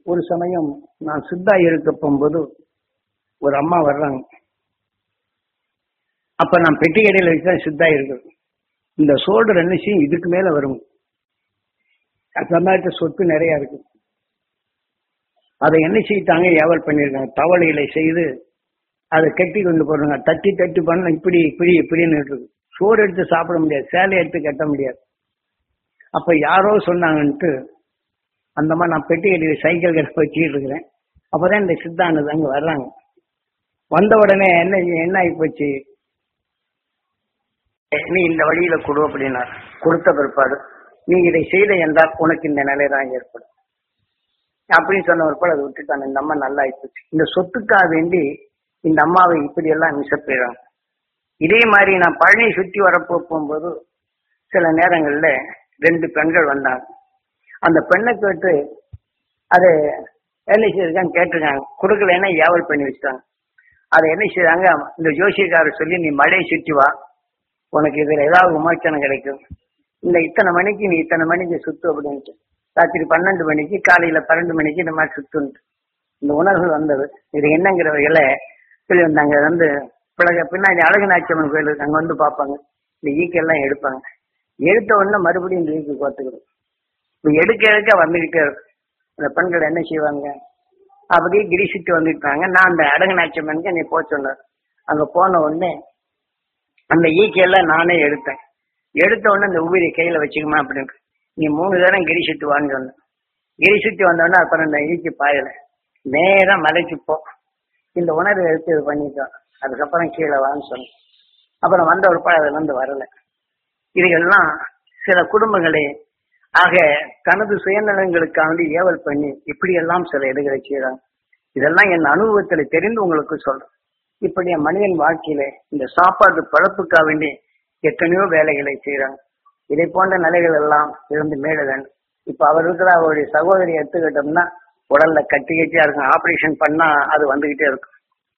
ஒரு சமயம் நான் சித்தா இருக்க போகும்போது ஒரு அம்மா வர்றாங்க அப்ப நான் பெட்டி கடையில் வச்சுதான் சித்தா இருக்கு இந்த சோல்டர் என்ன செய்யும் இதுக்கு மேல வரும் அந்த மாதிரி சொத்து நிறைய இருக்கு அதை என்ன செய்தாங்க ஏவல் பண்ணியிருக்காங்க தவளையில செய்து அதை கட்டி கொண்டு போறாங்க தட்டி தட்டி பண்ண இப்படி இப்படி இப்படின்னு இருக்கு சோறு எடுத்து சாப்பிட முடியாது சேலை எடுத்து கட்ட முடியாது அப்ப யாரோ சொன்னாங்கன்ட்டு அந்த மாதிரி நான் பெட்டி கட்டி சைக்கிள் கட்ட வச்சுட்டு இருக்கிறேன் அப்பதான் இந்த சித்தானது அங்க வர்றாங்க வந்த உடனே என்ன என்ன ஆகி போச்சு நீ இந்த வழியில கொடு அப்படின்னார் கொடுத்த பிற்பாடு நீ இதை செய்த என்றால் உனக்கு இந்த நிலை தான் ஏற்படும் அப்படின்னு சொன்ன பிற்பாடு அதை விட்டுட்டாங்க இந்த அம்மா நல்லா ஆயிப்போச்சு இந்த சொத்துக்காக வேண்டி இந்த அம்மாவை இப்படி எல்லாம் மிசப்பிடுறாங்க இதே மாதிரி நான் பழனி சுற்றி வரப்போ போகும்போது சில நேரங்கள்ல ரெண்டு பெண்கள் வந்தாங்க அந்த பெண்ணை கேட்டு அது என்ன செய்யிருக்கான்னு கேட்டிருக்காங்க கொடுக்கலன்னா ஏவல் பண்ணி வச்சுட்டாங்க அதை என்ன செய்றாங்க இந்த ஜோசியக்காரர் சொல்லி நீ மழையை சுற்றி வா உனக்கு இதுல ஏதாவது விமோச்சனம் கிடைக்கும் இந்த இத்தனை மணிக்கு நீ இத்தனை மணிக்கு சுத்து அப்படின்ட்டு ராத்திரி பன்னெண்டு மணிக்கு காலையில பன்னெண்டு மணிக்கு இந்த மாதிரி சுத்துன்ட்டு இந்த உணர்வு வந்தது இது என்னங்கிற வகையில சொல்லி வந்தாங்க அது வந்து பிறகு பின்னாடி அழகு நாச்சியம்மன் கோயில் இருக்கு அங்க வந்து பார்ப்பாங்க இந்த ஈக்கெல்லாம் எடுப்பாங்க எடுத்த உடனே மறுபடியும் இந்த ஈக்கு கோத்துக்கணும் இப்ப எடுக்க எடுக்க வந்துகிட்டே இருக்கும் இந்த பெண்கள் என்ன செய்வாங்க அப்படியே கிரிசிட்டு வந்துட்டாங்க நான் அந்த அடகு நாச்சியம்மனுக்கு நீ போக சொன்னார் அங்க போன உடனே அந்த ஈக்கையெல்லாம் நானே எடுத்தேன் எடுத்த உடனே அந்த உயிரை கையில வச்சுக்குமா அப்படின்னு நீ மூணு தரம் கிரி சுத்தி வான்னு சொன்னேன் கிரி சுத்தி வந்தோடனே அப்புறம் இந்த ஈக்கி பாயல நேரா மலைக்கு போ இந்த உணர்வு எடுத்து இது பண்ணிட்டோம் அதுக்கப்புறம் கீழே வான்னு சொன்னேன் அப்புறம் வந்த ஒரு அதுல இருந்து வரல இதுகெல்லாம் சில குடும்பங்களே ஆக தனது சுயநலங்களுக்காண்டி ஏவல் பண்ணி இப்படியெல்லாம் சில இதுகளை செய்யறாங்க இதெல்லாம் என் அனுபவத்துல தெரிந்து உங்களுக்கு சொல்றேன் இப்படி என் மனிதன் வாழ்க்கையில இந்த சாப்பாடு பழப்புக்காக வேண்டி எத்தனையோ வேலைகளை செய்யறாங்க இதை போன்ற நிலைகள் எல்லாம் இருந்து மேல வேண்டும் இப்ப அவர் இருக்கிற அவருடைய சகோதரி எடுத்துக்கிட்டோம்னா உடல்ல கட்டி கட்டியா இருக்கும் ஆபரேஷன் பண்ணா அது வந்துகிட்டே இருக்கும்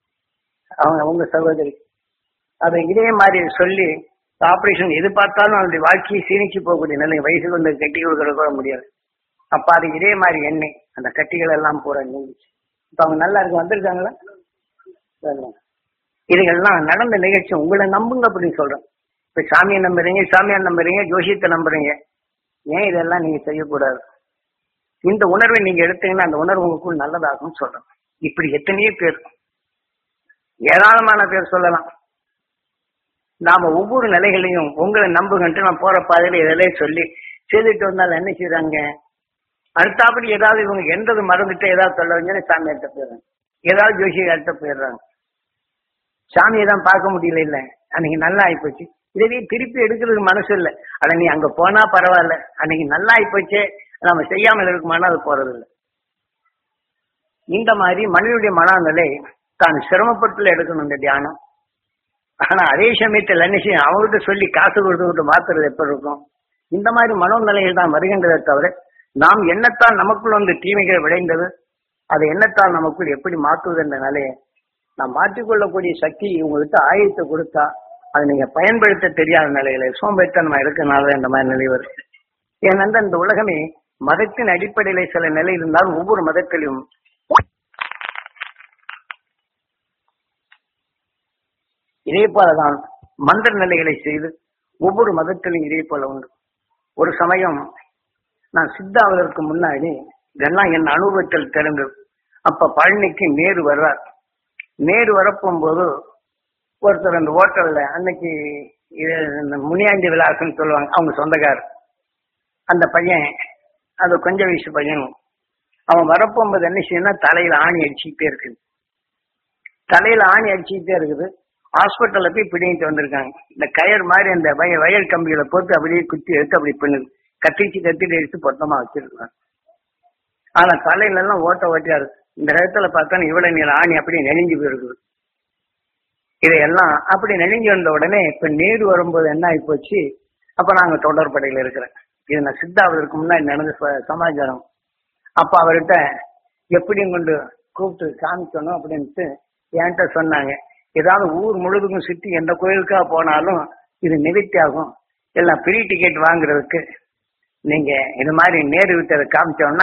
அவங்க அவங்க சகோதரி அதை இதே மாதிரி சொல்லி ஆபரேஷன் எது பார்த்தாலும் அவருடைய வாழ்க்கையை சீனிச்சு போகக்கூடிய நிலை வயசுக்கு வந்து கட்டி கொடுக்கறது கூட முடியாது அப்ப அது இதே மாதிரி எண்ணெய் அந்த கட்டிகள் எல்லாம் பூரா நீங்கிச்சு இப்ப அவங்க நல்லா இருக்கு வந்திருக்காங்களா வரல. இதுகெல்லாம் நடந்த நிகழ்ச்சி உங்களை நம்புங்க அப்படின்னு சொல்றேன் இப்ப சாமியை நம்புறீங்க சாமியார் நம்புறீங்க ஜோசியத்தை நம்புறீங்க ஏன் இதெல்லாம் நீங்க செய்யக்கூடாது இந்த உணர்வை நீங்க எடுத்தீங்கன்னா அந்த உணர்வு உங்களுக்குள் நல்லதாகும் சொல்றேன் இப்படி எத்தனையோ பேர் ஏராளமான பேர் சொல்லலாம் நாம ஒவ்வொரு நிலைகளையும் உங்களை நம்புங்கன்ட்டு நான் போற பாதையில இதெல்லாம் சொல்லி செய்துட்டு வந்தாலும் என்ன செய்றாங்க அடுத்தாப்படி ஏதாவது இவங்க எந்தது மறந்துட்டு ஏதாவது சொல்ல வந்தா சாமி எடுத்த போயிடுறாங்க ஏதாவது ஜோசியர்கிட்ட போயிடுறாங்க சாமியை தான் பார்க்க முடியல இல்ல அன்னைக்கு நல்லா ஆயிப்போச்சு இதவே திருப்பி எடுக்கிறதுக்கு மனசு இல்லை ஆனா நீ அங்க போனா பரவாயில்ல அன்னைக்கு நல்லா ஆயிப்போச்சே நம்ம செய்யாமல் இருக்குமானா அது போறது இல்லை இந்த மாதிரி மனிதனுடைய மனநிலை தான் சிரமப்பட்டுல எடுக்கணும் இந்த தியானம் ஆனா அதே சமயத்தில் என்ன செய்யும் அவங்ககிட்ட சொல்லி காசு கொடுத்து மாத்துறது எப்படி இருக்கும் இந்த மாதிரி மனோநிலைகள் தான் வருகின்றதை தவிர நாம் எண்ணத்தால் நமக்குள் வந்து தீமைகள் விளைந்தது அதை எண்ணத்தால் நமக்குள் எப்படி மாற்றுவது என்ற நிலையை நாம் மாற்றிக்கொள்ளக்கூடிய சக்தி உங்ககிட்ட ஆயத்தை கொடுத்தா அதை நீங்க பயன்படுத்த தெரியாத நிலையில சோம்பேறித்தனமா இருக்கனால இந்த மாதிரி நிலை வருது ஏனென்றால் இந்த உலகமே மதத்தின் அடிப்படையில சில நிலை இருந்தாலும் ஒவ்வொரு மதத்திலும் இதே போலதான் மந்திர நிலைகளை செய்து ஒவ்வொரு மதத்திலும் இதே போல உண்டு ஒரு சமயம் நான் சித்தாவதற்கு முன்னாடி இதெல்லாம் என் அனுபவத்தில் தெரிந்தது அப்ப பழனிக்கு நேரு வர்றார் நேரு வரப்போகும்போது ஒருத்தர் அந்த ஹோட்டல்ல அன்னைக்கு இது இந்த முனியாண்டி விலாசம்னு சொல்லுவாங்க அவங்க சொந்தக்காரர் அந்த பையன் அது கொஞ்சம் வயசு பையன் அவன் வரப்போகும்போது என்ன செய்யணும்னா தலையில ஆணி அடிச்சுக்கிட்டே இருக்குது தலையில ஆணி அடிச்சுக்கிட்டே இருக்குது ஹாஸ்பிட்டல்ல போய் பிடிங்கிட்டு வந்திருக்காங்க இந்த கயர் மாதிரி அந்த வய வயல் கம்பிகளை போட்டு அப்படியே குத்தி எடுத்து அப்படி பண்ணுது கத்திச்சு கத்திட்டு எடுத்து பொத்தமா வச்சிருக்காங்க ஆனா தலையில எல்லாம் ஓட்ட ஓட்டியா இருக்கு இந்த இடத்துல பார்த்தா இவ்வளவு நீல ஆணி அப்படியே நெளிஞ்சு போயிருக்குது இதையெல்லாம் அப்படி நெளிஞ்சு வந்த உடனே இப்ப நேரு வரும்போது என்ன ஆகி போச்சு அப்ப நாங்க தொடர்படையில இருக்கிறேன் இது நான் சித்தாவதற்கு முன்னாடி நடந்த ச- சமாச்சாரம் அப்ப அவர்கிட்ட எப்படியும் கொண்டு கூப்பிட்டு காமிக்கணும் அப்படின்ட்டு என்கிட்ட சொன்னாங்க ஏதாவது ஊர் முழுவதுக்கும் சுற்றி எந்த கோயிலுக்கா போனாலும் இது நிவர்த்தி ஆகும் எல்லாம் ஃப்ரீ டிக்கெட் வாங்குறதுக்கு நீங்க இது மாதிரி நேரு விட்டதை காமிச்சோம்னா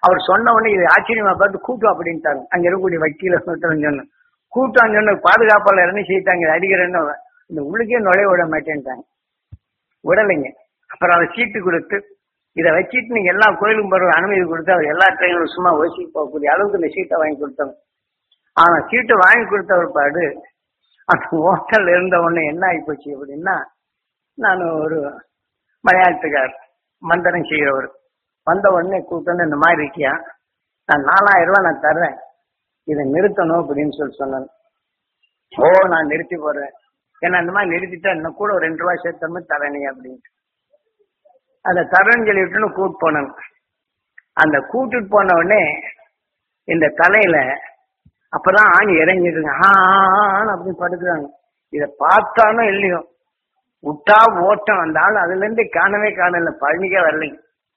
அவர் சொன்ன உடனே இது ஆச்சரியமா பார்த்து கூட்டம் அப்படின்ட்டாங்க அங்க இருக்கக்கூடிய வக்கீல சொன்ன கூட்டம் சொன்ன பாதுகாப்பாளர் என்ன செய்தாங்க அடிக்கிறேன்னு இந்த உள்ளுக்கே நுழைய விட மாட்டேன்ட்டாங்க விடலைங்க அப்புறம் அதை சீட்டு கொடுத்து இதை வச்சுட்டு நீங்க எல்லா கோயிலுக்கும் போற அனுமதி கொடுத்து அவர் எல்லா ட்ரெயினும் சும்மா ஓசி போகக்கூடிய அளவுக்கு இந்த சீட்டை வாங்கி கொடுத்தாங்க ஆனா சீட்டு வாங்கி கொடுத்த ஒரு பாடு அந்த ஹோட்டல்ல இருந்த உடனே என்ன ஆகி போச்சு அப்படின்னா நான் ஒரு மலையாளத்துக்கார் மந்திரம் செய்கிறவர் வந்த உடனே கூப்பிட்டு இந்த மாதிரி இருக்கியா நான் நாலாயிரம் ரூபாய் நான் தர்றேன் இதை நிறுத்தணும் அப்படின்னு சொல்லி சொன்னேன் ஓ நான் நிறுத்தி போடுறேன் ஏன்னா இந்த மாதிரி நிறுத்திட்டா இன்னும் கூட ஒரு ரெண்டு ரூபாய் சேர்த்தமே தரணி அப்படின்ட்டு அந்த தரேன்னு சொல்லிவிட்டுன்னு கூட்டு போனேன் அந்த கூட்டிட்டு போன உடனே இந்த தலையில அப்பதான் ஆணி இறங்கிடுங்க ஆன்னு அப்படி படுக்கிறாங்க இத பார்த்தாலும் இல்லையோ விட்டா ஓட்டம் அந்த ஆள் அதுல இருந்து காணவே காணல பழனிக்கே வரலைங்க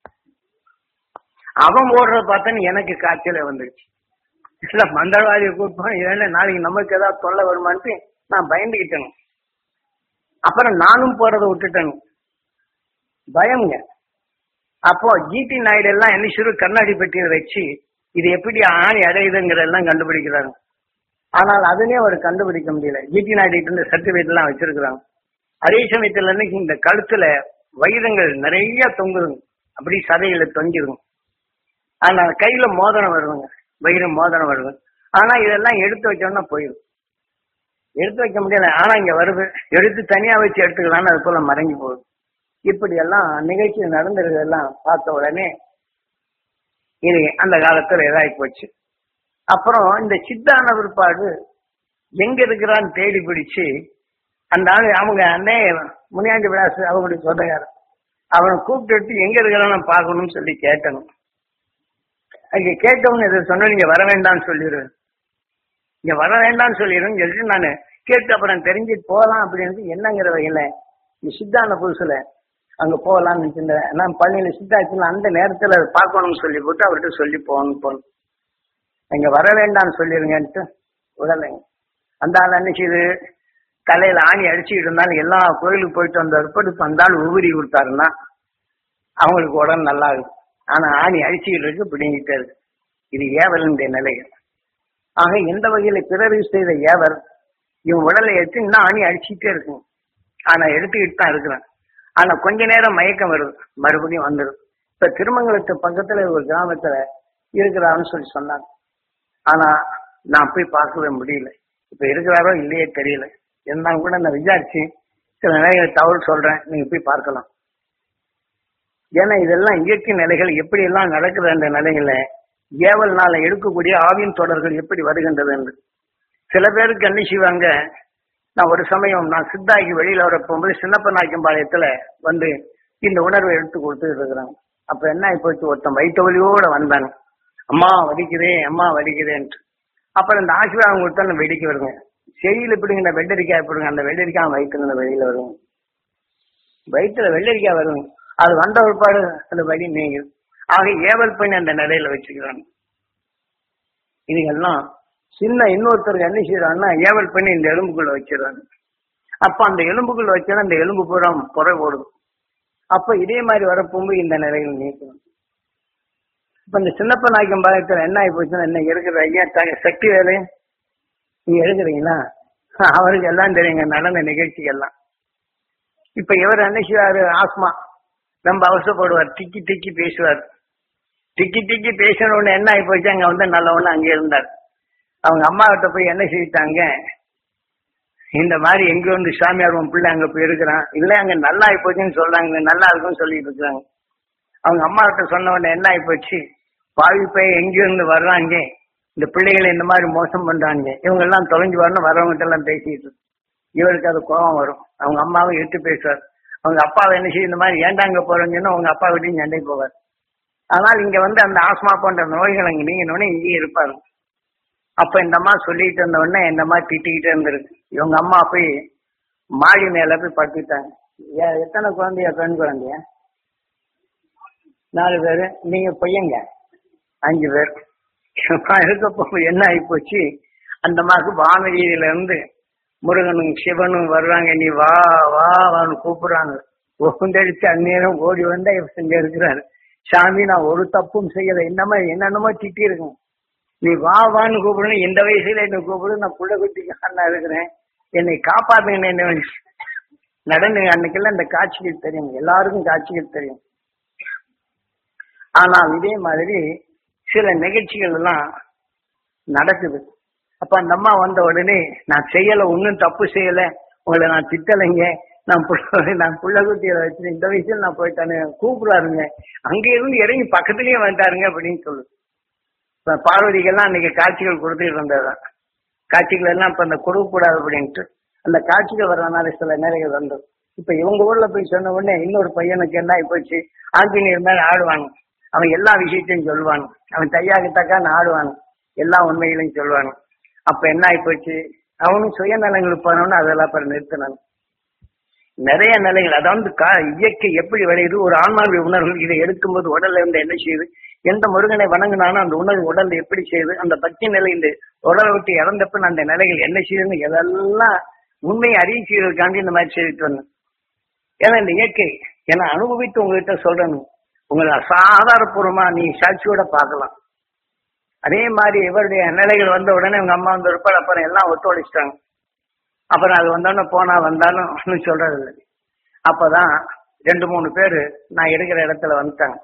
அவன் ஓடுறத பார்த்தா எனக்கு காய்ச்சல வந்துடுச்சு இல்ல மந்திரவாதியை கூப்பிட்டோம் இதெல்லாம் நாளைக்கு நமக்கு ஏதாவது தொல்லை வருமான்ட்டு நான் பயந்துகிட்டேன் அப்புறம் நானும் போறதை விட்டுட்டேன் பயம்ங்க அப்போ ஜிடி நாயுடு எல்லாம் என்ன சிறு கண்ணாடி பெட்டியை வச்சு இது எப்படி ஆணி அடையுதுங்கிறதெல்லாம் கண்டுபிடிக்கிறாங்க ஆனால் அதுலயே அவர் கண்டுபிடிக்க முடியல ஜிடி நாயுடு கிட்ட இருந்து சர்டிபிகேட் எல்லாம் வச்சிருக்கிறாங்க அதே சமயத்துல இருந்து இந்த கழுத்துல வைரங்கள் நிறைய தொங்குதுங்க அப்படி சதையில தொங்கிருங்க ஆனா கையில மோதிரம் வருதுங்க வைரம் மோதிரம் வருது ஆனா இதெல்லாம் எடுத்து வச்சோம்னா போயிடும் எடுத்து வைக்க முடியல ஆனா இங்க வருது எடுத்து தனியா வச்சு எடுத்துக்கலாம்னு அது போல மறைஞ்சு போகுது இப்படி எல்லாம் நிகழ்ச்சி நடந்திருக்கிறதெல்லாம் பார்த்த உடனே இது அந்த காலத்துல இதாகி போச்சு அப்புறம் இந்த சித்தான பிற்பாடு எங்க இருக்கிறான்னு தேடி பிடிச்சு அந்த ஆளு அவங்க அண்ணே முனியாண்டி விலாசு அவங்களுடைய சொந்தக்காரன் அவனை கூப்பிட்டு எங்க இருக்கிறான்னு பார்க்கணும்னு சொல்லி கேட்டணும் அங்க கேட்டவங்க இதை சொன்ன நீங்க வர வேண்டாம்னு சொல்லிடு இங்க வர வேண்டாம்னு சொல்லிடுன்னு சொல்லிட்டு நான் கேட்டு அப்புறம் தெரிஞ்சுட்டு போகலாம் அப்படின்னு என்னங்கிற வகையில இந்த சித்தான புதுசுல அங்க போகலாம்னு நினைச்சிருந்தேன் நான் பள்ளியில சித்தாச்சுல அந்த நேரத்துல அதை பார்க்கணும்னு சொல்லி போட்டு அவர்கிட்ட சொல்லி போகணும் போகணும் இங்க வர வேண்டாம்னு சொல்லிருங்கன்ட்டு விடலைங்க அந்த ஆள் என்ன செய்யுது தலையில ஆணி அடிச்சுக்கிட்டு இருந்தாலும் எல்லா கோயிலுக்கு போயிட்டு வந்த பிற்பாடு இப்ப அந்த ஆள் உபரி கொடுத்தாருன்னா அவங்களுக்கு உடம்பு நல்லா இருக்கும் ஆனா ஆணி அடிச்சுக்கிட்டு இருக்கு பிடிங்கிட்டே இருக்கு இது ஏவலுடைய நிலைகள் ஆக எந்த வகையில பிறகு செய்த ஏவர் இவன் உடலை எடுத்து இன்னும் ஆணி அடிச்சுட்டே இருக்கும் ஆனா எடுத்துக்கிட்டு தான் இருக்கிறான் ஆனா கொஞ்ச நேரம் மயக்கம் வருது மறுபடியும் வந்துடும் இப்ப திருமங்கலத்து பக்கத்துல ஒரு கிராமத்துல இருக்கிறான்னு சொல்லி சொன்னாங்க ஆனா நான் போய் பார்க்கவே முடியல இப்ப இருக்கிறாரோ இல்லையே தெரியல இருந்தாலும் கூட நான் விசாரிச்சு சில நிலைகளை தகவல் சொல்றேன் நீங்க போய் பார்க்கலாம் ஏன்னா இதெல்லாம் இயற்கை நிலைகள் எப்படி எல்லாம் நடக்குது அந்த நிலைகள ஏவல்னால எடுக்கக்கூடிய ஆவியின் தொடர்கள் எப்படி வருகின்றது என்று சில பேருக்கு என்ன செய்வாங்க நான் ஒரு சமயம் நான் சித்தாகி வெளியில வர போகும்போது சின்னப்ப நாயக்கம்பாளையத்துல வந்து இந்த உணர்வை எடுத்து கொடுத்துட்டு இருக்கிறாங்க அப்ப என்ன ஆகி போச்சு ஒருத்தன் வயிற்று வலியோட வந்தாங்க அம்மா வலிக்குதே அம்மா வலிக்குதேன்ட்டு அப்புறம் இந்த ஆசீர்வாதம் கொடுத்தா அந்த வெடிக்க வருங்க செடியில் எப்படிங்க இந்த வெள்ளரிக்காய் எப்படிங்க அந்த வெள்ளரிக்காய் வயிற்றுல வெளியில வருங்க வயிற்றுல வெள்ளரிக்காய் வருங்க அது வந்த ஒருபாடு அந்த வலி நீங்குது ஆக ஏவல் பண்ணி அந்த நிலையில வச்சுக்கிறாங்க இதுங்கெல்லாம் சின்ன இன்னொருத்தருக்கு என்ன செய்யறாங்கன்னா ஏவல் பண்ணி இந்த எலும்புக்குள்ள வச்சிடறாங்க அப்ப அந்த எலும்புக்குள்ள வச்சா அந்த எலும்பு பூரா புறை போடுது அப்ப இதே மாதிரி வரப்போகும்போது இந்த நிலையில் நீக்கணும் இப்ப இந்த சின்னப்ப நாயக்கம் பாளையத்துல என்ன ஆகி போச்சுன்னா என்ன இருக்கிற ஐயா த- சக்தி வேலை நீங்க எடுக்கிறீங்களா அவருக்கு எல்லாம் தெரியுங்க நடந்த நிகழ்ச்சிகள்லாம் இப்ப இவர் என்ன செய்வாரு ஆஸ்மா ரொம்ப அவசரப்படுவார் திக்கி திக்கி பேசுவார் திக்கி திக்கி பேசின உடனே என்ன ஆகி போச்சு அங்க வந்து நல்லவொன்னு அங்கே இருந்தார் அவங்க அம்மா கிட்ட போய் என்ன செய்யிட்டாங்க இந்த மாதிரி எங்க வந்து சாமியார் உன் பிள்ளை அங்க போய் இருக்கிறான் இல்ல அங்க நல்லா ஆகி போச்சுன்னு சொல்றாங்க நல்லா இருக்குன்னு சொல்லிட்டு இருக்காங்க அவங்க அம்மா கிட்ட சொன்ன உடனே என்ன ஆகி போச்சு பாவி போய் எங்க இருந்து வர்றாங்க இந்த பிள்ளைகளை இந்த மாதிரி மோசம் பண்றாங்க இவங்க எல்லாம் தொலைஞ்சு வரணும் வரவங்கிட்ட எல்லாம் பேசிட்டு இருக்கு. இவருக்கு அது கோபம் வரும் அவங்க அம்மாவும் எட்டு பேசுவார் அவங்க அப்பாவை என்ன செய்யும் இந்த மாதிரி ஏண்டாங்க போறீங்கன்னு அவங்க அப்பா வீட்டையும் சண்டை போவார் ஆனால் இங்க வந்து அந்த ஆஸ்மா போன்ற நோய்கள் அங்க நீங்கினோடனே இங்கேயும் இருப்பாங்க அப்ப இந்த அம்மா சொல்லிட்டு இருந்த உடனே இந்த அம்மா திட்டிக்கிட்டே இருந்திருக்கு இவங்க அம்மா போய் மாடி மேல போய் படுத்துட்டாங்க ஏ- எத்தனை குழந்தையா பெண் குழந்தையா நாலு பேரு நீங்க பையங்க அஞ்சு பேர் இருக்கப்போ என்ன ஆகி போச்சு அந்த அம்மாவுக்கு வானவீதியில இருந்து முருகனும் சிவனும் வர்றாங்க நீ வா வா வான்னு கூப்பிடுறாங்க ஓந்தடிச்சு அந்நேரம் ஓடி வந்தா இவர் இங்க இருக்கிறாரு சாமி நான் ஒரு தப்பும் செய்யல என்னமா என்னென்னமோ திட்டி இருக்கும் நீ வா வான்னு கூப்பிடணும் இந்த வயசுல என்ன கூப்பிடு நான் புள்ள குட்டிக்கு அண்ணா இருக்கிறேன் என்னை காப்பாத்துங்க என்ன நடந்து அன்னைக்கெல்லாம் இந்த காட்சிகள் தெரியும் எல்லாருக்கும் காட்சிகள் தெரியும் ஆனால் இதே மாதிரி சில நிகழ்ச்சிகள் எல்லாம் நடக்குது அப்ப அந்த அம்மா வந்த உடனே நான் செய்யல ஒன்னும் தப்பு செய்யல உங்களை நான் திட்டலைங்க நான் புள்ள நான் புள்ள குட்டியில வச்சு இந்த வயசுல நான் போயிட்டானு கூப்பிடாருங்க அங்க இருந்து இறங்கி பக்கத்துலயே வந்துட்டாருங்க அப்படின்னு சொல்லு இப்ப பார்வதிக்கெல்லாம் அன்னைக்கு காட்சிகள் கொடுத்துட்டு இருந்ததுதான் காட்சிகள் எல்லாம் இப்ப அந்த கொடுக்கக்கூடாது அப்படின்ட்டு அந்த காட்சிகள் வர்றதுனால சில நேரங்கள் வந்தது இப்ப இவங்க ஊர்ல போய் சொன்ன உடனே இன்னொரு பையனுக்கு என்ன ஆகி போச்சு ஆஞ்சநேயர் மேல ஆடுவாங்க அவன் எல்லா விஷயத்தையும் சொல்லுவான் அவன் தையாக்கு தக்கான்னு ஆடுவான் எல்லா உண்மைகளையும் சொல்லுவான் அப்ப என்ன ஆகி போச்சு அவனும் சுயநலங்களுக்கு போனவனு அதெல்லாம் அப்புறம் நிறுத்தினான் நிறைய நிலைகள் அதாவது கா இயற்கை எப்படி விளையுது ஒரு ஆன்மாவுடைய உணர்வு இதை எடுக்கும்போது உடல்ல இருந்து என்ன செய்யுது எந்த முருகனை வணங்கினாலும் அந்த உணர்வு உடல்ல எப்படி செய்யுது அந்த பக்தி நிலை இந்த உடலை விட்டு இறந்தப்ப அந்த நிலைகள் என்ன செய்யுதுன்னு இதெல்லாம் உண்மையை அறிய செய்வதற்காண்டி இந்த மாதிரி செய்துட்டு வந்தேன் ஏன்னா இந்த இயற்கை ஏன்னா அனுபவித்து உங்ககிட்ட சொல்றேன் உங்களை சாதாரபூர்வமா நீ சாட்சியோட பார்க்கலாம் அதே மாதிரி இவருடைய நிலைகள் வந்த உடனே உங்க அம்மா வந்து இருப்பாள் அப்புறம் எல்லாம் ஒத்துழைச்சிட்டாங்க அப்புறம் அது வந்தோடனே போனா வந்தாலும் ஒன்றும் சொல்றது இல்லை அப்பதான் ரெண்டு மூணு பேர் நான் இருக்கிற இடத்துல வந்துட்டாங்க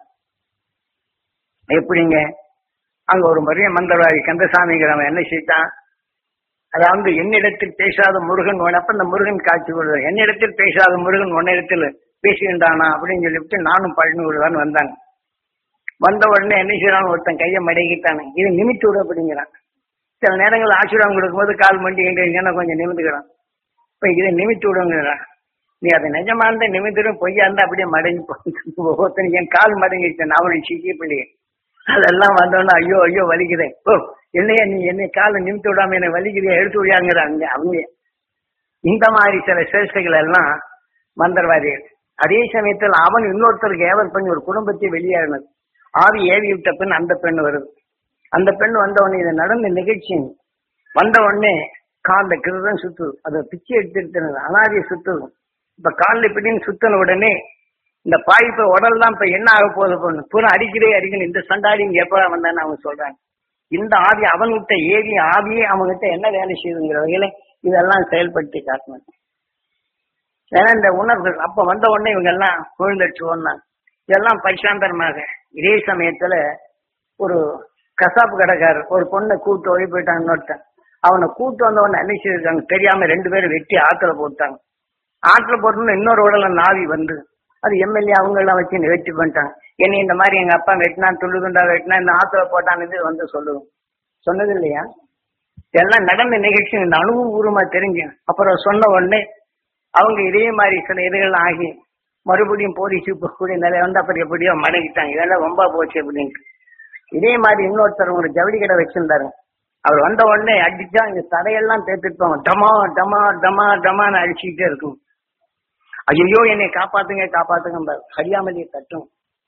எப்படிங்க அங்க ஒரு பெரிய மந்திரவாதி கந்தசாமிங்கிறவன் என்ன செய்தான் அதாவது என்னிடத்தில் பேசாத முருகன் உன் அப்ப இந்த முருகன் காட்சி கொடுத்தார் என்னிடத்தில் பேசாத முருகன் உன்னிடத்தில் பேசுகின்றானா அப்படின்னு சொல்லிவிட்டு நானும் பழனி விடுவான்னு வந்தாங்க வந்த உடனே என்ன செய்யறான் ஒருத்தன் கையை மடக்கிட்டானு இது நிமித்து விடு அப்படிங்கிறான் சில நேரங்கள் ஆசீர்வாதம் கொடுக்கும்போது கால் மண்டி எங்க கொஞ்சம் நிமிந்துக்கிறான் இப்ப இதை நிமித்து விடுங்கிறான் நீ அதை நிஜமா இருந்தா நிமித்திடும் பொய்யா இருந்தா அப்படியே மடங்கி போ- ஒருத்தன் என் கால் மடங்கிட்டேன் அவனுடைய சிக்கிய பிள்ளைய அதெல்லாம் வந்தோன்னா ஐயோ ஐயோ வலிக்கிறேன் ஓ என்னையா நீ என்னை காலை நிமித்து விடாம என்னை வலிக்கிறியா எடுத்து விடியாங்கிறாங்க அவங்க இந்த மாதிரி சில சேஷ்டைகள் எல்லாம் மந்திரவாதிகள் அதே சமயத்தில் அவன் இன்னொருத்தருக்கு ஏவல் பண்ணி ஒரு குடும்பத்தை வெளியேறினது ஆவி ஏவி விட்ட பெண் அந்த பெண் வருது அந்த பெண் வந்த உடனே இது நடந்த நிகழ்ச்சி வந்த உடனே கால்ல கிருதம் சுத்துது அதை பிச்சை எடுத்துருக்கிறது அனாதியை சுத்துது இப்ப காலில் இப்படின்னு சுத்தின உடனே இந்த பாய் இப்ப உடல் தான் இப்ப என்ன ஆக போகுது பொண்ணு பூரா அடிக்கிறே அடிக்கணும் இந்த சண்டாடி இங்க எப்ப வந்தான்னு அவங்க சொல்றாங்க இந்த ஆவி அவன்கிட்ட ஏவி ஆவியே அவன்கிட்ட என்ன வேலை செய்யுதுங்கிற வகையில இதெல்லாம் செயல்படுத்தி காட்டணும் ஏன்னா இந்த உணர்வுகள் அப்ப வந்த உடனே இவங்க எல்லாம் விழுந்தடிச்சு ஓடினாங்க இதெல்லாம் பரிசாந்தரமாக இதே சமயத்துல ஒரு கசாப்பு கடைக்காரர் ஒரு பொண்ணை கூட்டு ஓடி போயிட்டாங்க இன்னொருத்தன் அவனை கூட்டு வந்த உடனே என்ன செய்திருக்காங்க தெரியாம ரெண்டு பேரும் வெட்டி ஆத்துல போட்டாங்க ஆத்துல போட்டோன்னு இன்னொரு உடல நாவி வந்து அது எம்எல்ஏ அவங்க எல்லாம் வச்சு வெட்டி பண்ணிட்டாங்க என்னை இந்த மாதிரி எங்க அப்பா வெட்டினா துள்ளுதுண்டா வெட்டினா இந்த ஆத்துல போட்டான்னு இது வந்து சொல்லுவோம் சொன்னது இல்லையா இதெல்லாம் நடந்த நிகழ்ச்சி இந்த அனுபவபூர்வமா தெரிஞ்சு அப்புறம் சொன்ன உடனே அவங்க இதே மாதிரி சில இதுகள் ஆகி மறுபடியும் போலீஸுக்கு போகக்கூடிய நிலை வந்து அப்புறம் எப்படியோ மடங்கிட்டாங்க இதெல்லாம் ரொம்ப போச்சு அப்படின்ட்டு இதே மாதிரி இன்னொருத்தர் ஒரு ஜவுளி கடை வச்சிருந்தாரு அவர் வந்த உடனே அடிச்சா இங்க தடையெல்லாம் தேர்த்துப்பாங்க டமா டமா டமா டமான்னு அடிச்சுக்கிட்டே இருக்கும் ஐயோ என்னை காப்பாத்துங்க காப்பாத்துங்க அறியாமலே தட்டும்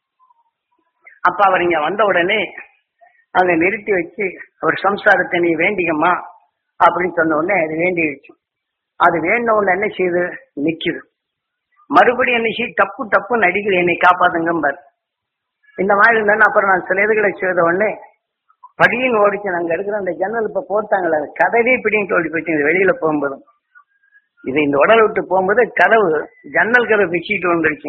அப்ப அவர் இங்க வந்த உடனே அங்க நிறுத்தி வச்சு அவர் சம்சாரத்தை நீ வேண்டிக்கம்மா அப்படின்னு சொன்ன உடனே அது வேண்டிடுச்சு அது வேண்ட உடனே என்ன செய்யுது நிக்குது மறுபடியும் என்ன செய்யுது தப்பு தப்பு நடிக்குது என்னை காப்பாத்துங்கம்பார் இந்த மாதிரி இருந்தாலும் அப்புறம் நான் சில இதுகளை செய்த உடனே படியும் ஓடிச்சு நாங்க எடுக்கிற அந்த ஜன்னல் இப்ப போட்டாங்களே அது கதவே பிடிங்கிட்டு ஓடி போச்சு இது வெளியில போகும்போது இது இந்த உடலை விட்டு போகும்போது கதவு ஜன்னல் கதவு பிச்சுட்டு வந்துருச்சு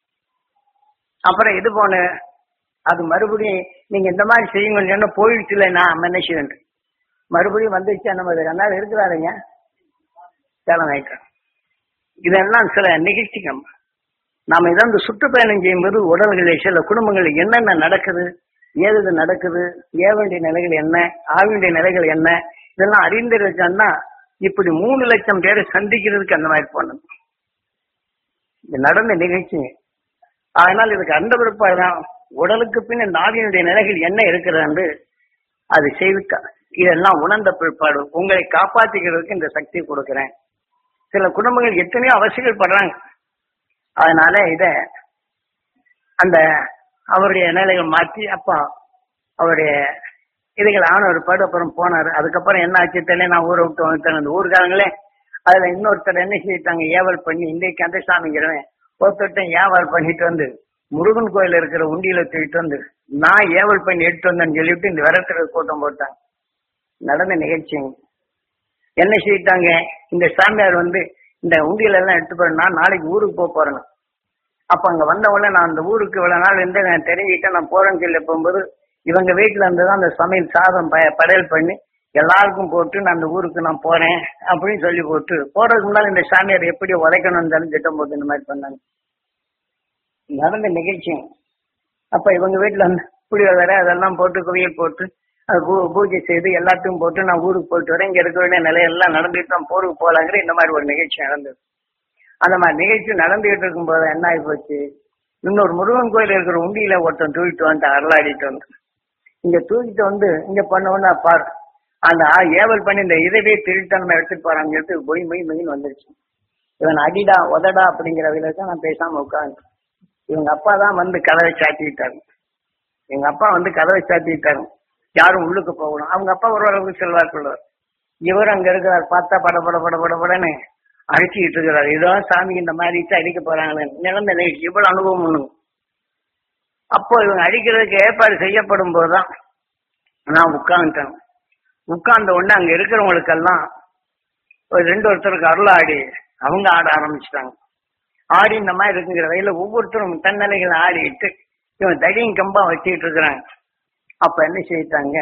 அப்புறம் இது போன அது மறுபடியும் நீங்க இந்த மாதிரி செய்யுங்கன்னு சொன்னா போயிடுச்சுல நான் என்ன செய்வேன் மறுபடியும் வந்துருச்சு நம்ம அதனால இருக்கிறாருங்க சேலம் ஆயிட்டோம் இதெல்லாம் சில நிகழ்ச்சிகள் நாம இதான் இந்த சுற்றுப்பயணம் செய்யும்போது உடல்களில் சில குடும்பங்களில் என்னென்ன நடக்குது ஏது நடக்குது ஏ வேண்டிய நிலைகள் என்ன ஆக வேண்டிய நிலைகள் என்ன இதெல்லாம் அறிந்து வச்சோம்னா இப்படி மூணு லட்சம் பேரை சந்திக்கிறதுக்கு அந்த மாதிரி போனது இது நடந்த நிகழ்ச்சி அதனால் இதுக்கு அந்த பிற்பாடு தான் உடலுக்கு பின் இந்த ஆவியினுடைய நிலைகள் என்ன இருக்கிறது அது செய்து கா- இதெல்லாம் உணர்ந்த பிற்பாடு உங்களை காப்பாற்றிக்கிறதுக்கு இந்த சக்தி கொடுக்கிறேன் சில குடும்பங்கள் எத்தனையோ அவசியங்கள் படுறாங்க அதனால இத அந்த அவருடைய நிலையை மாற்றி அப்பா அவருடைய இதுகள் ஆன ஒரு பாடு அப்புறம் போனாரு அதுக்கப்புறம் என்ன ஆச்சு தெரியல நான் ஊரை விட்டு வந்துட்டேன் அந்த ஊருக்காரங்களே அதுல இன்னொருத்தர் என்ன செய்யிட்டாங்க ஏவல் பண்ணி இன்றைக்கு கந்தசாமிங்கிறவன் ஒருத்தர்ட்ட ஏவல் பண்ணிட்டு வந்து முருகன் கோயில் இருக்கிற உண்டியில தூக்கிட்டு வந்து நான் ஏவல் பண்ணி எடுத்து வந்தேன்னு சொல்லிட்டு இந்த விரட்டுற கூட்டம் போட்டாங்க நடந்த நிகழ்ச்சிங்க என்ன செய்யிட்டாங்க இந்த சாமியார் வந்து இந்த உண்டியல எல்லாம் எடுத்து போறேன் நான் நாளைக்கு ஊருக்கு போக போறேன் அப்ப அங்க வந்த உடனே நான் அந்த ஊருக்கு இவ்வளவு நாள் இருந்து நான் தெரிஞ்சுக்கிட்டேன் நான் போறேன்னு சொல்லி போகும்போது இவங்க வீட்டுல இருந்து தான் அந்த சமையல் சாதம் ப படையல் பண்ணி எல்லாருக்கும் போட்டு நான் அந்த ஊருக்கு நான் போறேன் அப்படின்னு சொல்லி போட்டு போறதுக்கு முன்னால இந்த சாமியார் எப்படி உழைக்கணும்னு திட்டம் போட்டு இந்த மாதிரி பண்ணாங்க நடந்த நிகழ்ச்சி அப்ப இவங்க வீட்டுல வந்து புளியோதரை அதெல்லாம் போட்டு குவியல் போட்டு அது பூ- பூஜை செய்து எல்லாத்தையும் போட்டு நான் ஊருக்கு போயிட்டு வரேன் இங்க இருக்க வேண்டிய நிலையெல்லாம் நடந்துட்டு தான் போருக்கு போலாங்கிற இந்த மாதிரி ஒரு நிகழ்ச்சி நடந்தது அந்த மாதிரி நிகழ்ச்சி நடந்துகிட்டு இருக்கும்போது என்ன ஆகி போச்சு இன்னொரு முருகன் கோயில் இருக்கிற உண்டியில ஒருத்தன் தூக்கிட்டு வந்து அருளாடிட்டு வந்து இங்க தூக்கிட்டு வந்து இங்க பண்ணவொன்னா பாரு அந்த ஆ- ஏவல் பண்ணி இந்த இதவே திருட்டன்மை எடுத்துட்டு போறான்னு சொல்லிட்டு பொய் மொய் மொயின்னு வந்துருச்சு இவன் அடிடா உதடா அப்படிங்கிற வகையில தான் நான் பேசாம உட்காந்து இவங்க அப்பா தான் வந்து கதவை சாத்திட்டாங்க எங்க அப்பா வந்து கதவை சாத்திட்டாங்க யாரும் உள்ளுக்கு போகணும் அவங்க அப்பா ஒரு அளவுக்கு செல்வாக்குள்ளவர் இவர் அங்க இருக்கிறார் பார்த்தா பட பட பட பட படன்னு அடிச்சுக்கிட்டு இருக்கிறார் ஏதோ சாமி இந்த மாதிரி வச்சு அடிக்க போறாங்களே நிலந்த நிகழ்ச்சி இவ்வளவு அனுபவம் ஒண்ணு அப்போ இவங்க அடிக்கிறதுக்கு ஏற்பாடு செய்யப்படும் போதுதான் நான் உட்கார்ந்துட்டேன் உட்கார்ந்த உடனே அங்க இருக்கிறவங்களுக்கெல்லாம் ஒரு ரெண்டு ஒருத்தருக்கு அருளாடி அவங்க ஆட ஆரம்பிச்சிட்டாங்க ஆடி இந்த மாதிரி இருக்குங்கிற வகையில ஒவ்வொருத்தரும் தன்னலைகளை ஆடிட்டு இவன் தடியும் கம்பா வச்சுக்கிட்டு இருக்கிறாங்க அப்ப என்ன செய்யிட்டாங்க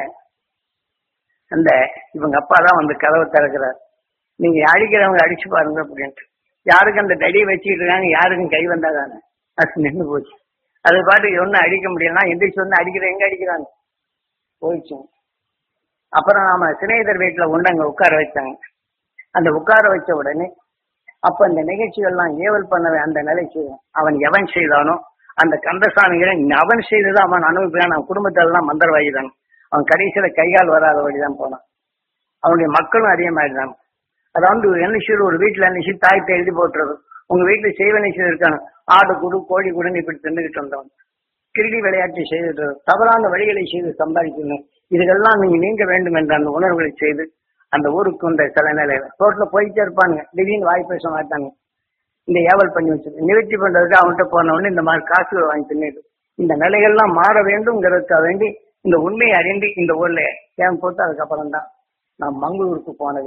அந்த இவங்க அப்பா தான் வந்து கதவை திறக்கிறார் நீங்க அடிக்கிறவங்க அடிச்சு பாருங்க அப்படின்ட்டு யாருக்கு அந்த தடியை வச்சுக்கிட்டு இருக்காங்க யாருக்கும் கை வந்தாதானே அது நின்று போச்சு அது பாட்டுக்கு ஒன்னும் அடிக்க முடியலன்னா எந்திரிச்சு வந்து அடிக்கிற எங்க அடிக்கிறாங்க போயிடுச்சு அப்புறம் நாம சிநேகிதர் வீட்டுல உண்டு அங்க உட்கார வச்சாங்க அந்த உட்கார வச்ச உடனே அப்ப அந்த நிகழ்ச்சிகள்லாம் ஏவல் பண்ண அந்த நிலைக்கு அவன் எவன் செய்தானோ அந்த கந்தசாமிகளை அவன் செய்ததை அவன் அனுபவிப்பான் அவன் குடும்பத்தெல்லாம் மந்திரவாதிதான் அவன் கடைசியில கைகால் வராத வழிதான் போனான் அவனுடைய மக்களும் அதே மாதிரி தான் அதாவது என்ன செய்யுது ஒரு வீட்டுல என்ன செய்து தாயத்தை எழுதி போட்டுறது உங்க வீட்டுல செய்வனை செய்திருக்காங்க ஆடு குடு கோழி குடுன்னு இப்படி தின்னுகிட்டு வந்தவன் திருடி விளையாட்டு செய்துட்டு தவறான வழிகளை செய்து சம்பாதிக்கணும் இதுக்கெல்லாம் நீங்க நீங்க வேண்டும் என்ற அந்த உணர்வுகளை செய்து அந்த ஊருக்கு வந்த சில நிலையில ரோட்ல போயிட்டே இருப்பாங்க திடீர்னு வாய் பேச மாட்டாங்க இந்த ஏவல் பண்ணி வச்சு நிவர்த்தி பண்றதுக்கு அவன்கிட்ட போன உடனே இந்த மாதிரி காசுகள் வாங்கி தின்னுது இந்த நிலைகள்லாம் மாற வேண்டும்ங்கிறதுக்காக வேண்டி இந்த உண்மையை அறிந்து இந்த ஊர்ல கேம் போட்டு அதுக்கப்புறம் தான் நான் மங்களூருக்கு போனது